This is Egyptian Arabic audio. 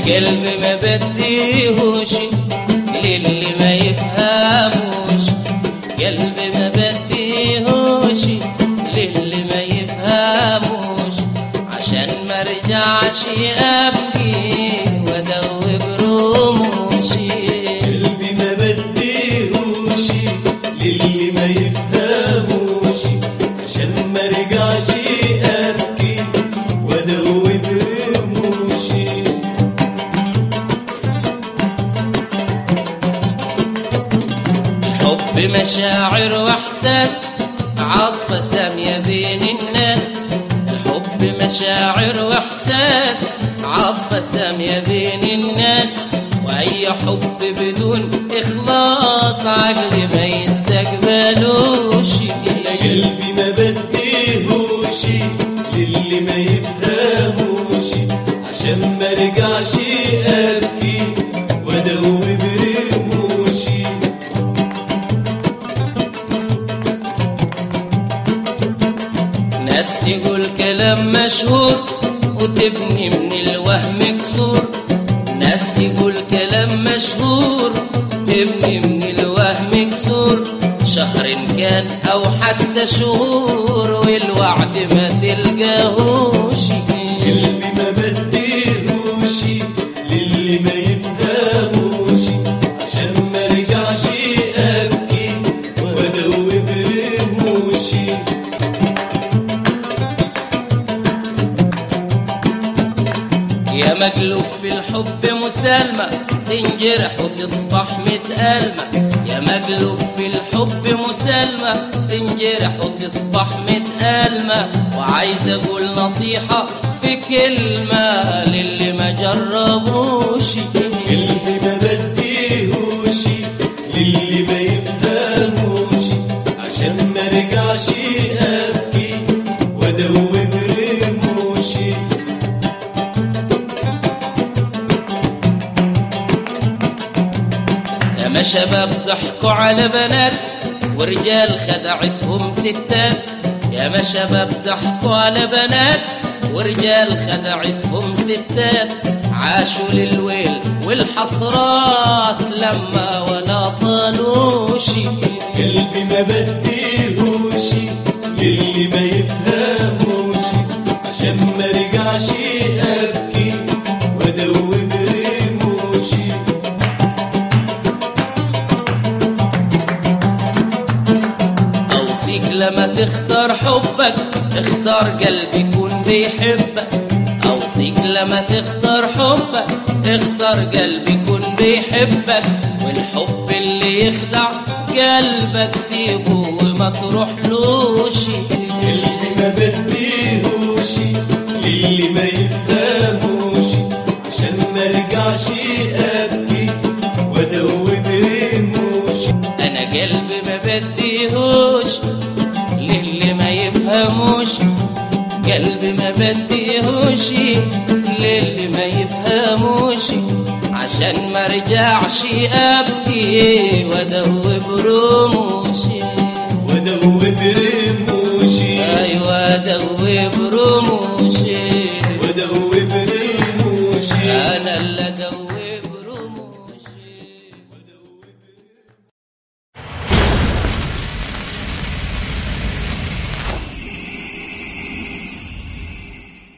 قلبي ما بديهوش للي ما يفهموش قلبي ما بديهوش للي ما يفهموش عشان ما رجعش ابكي وادوب رموشي قلبي ما بديهوش للي ما يفهموش عشان ما رجعش ابكي وادوب رموشي الحب مشاعر واحساس عاطفة سامية بين الناس الحب مشاعر واحساس عاطفة سامية بين الناس واي حب بدون اخلاص عقل ما يستقبلوش قلبي ما بديهوش للي ما يفهموش عشان ما رجعش ابكي وادوب رموشي ناس تقول كلام مشهور وتبني من الوهم كسور ناس تقول كلام مشهور تبني من الوهم كسور شهر كان او حتى شهور والوعد ما تلقاهوش قلبي ما بديهوش للي ما يفهموش عشان ما رجعش ابكي وادوب رموشي يا مقلوب في الحب مسالمة تنجرح وتصبح متألمة يا مقلوب في الحب مسالمة تنجرح وتصبح متألمة وعايز أقول نصيحة في كلمة للي ما جربوش قلبي ما بديهوش للي ما يفهموش عشان ما رجعش ابكي وادوب رموشي ياما شباب ضحكوا على بنات ورجال خدعتهم ستات ياما شباب ضحكوا على بنات ورجال خدعتهم ستات عاشوا للويل والحسرات لما ولا طالوش قلبي ما بديهوش للي ما يفهموش عشان ما رجعش ابكي وادوب رموشي أوصيك لما تختار حبك اختار قلب يكون بيحبك أوصيك لما تختار حبك اختار قلب يكون بيحبك والحب اللي يخدع قلبك سيبه وما تروحلوش قلبي ما بديهوش للي ما يفهموش عشان ما رجعش ابكي وادوب رموشي أنا قلبي ما بديهوش للي ما يفهموش قلبي ما بديهوش للي ما يفهموش عشان ما رجعش أبكي وأدوب رموشي وادوب رموشي أيوة أدوب رموشي وادوب رموشي أنا اللي أدوب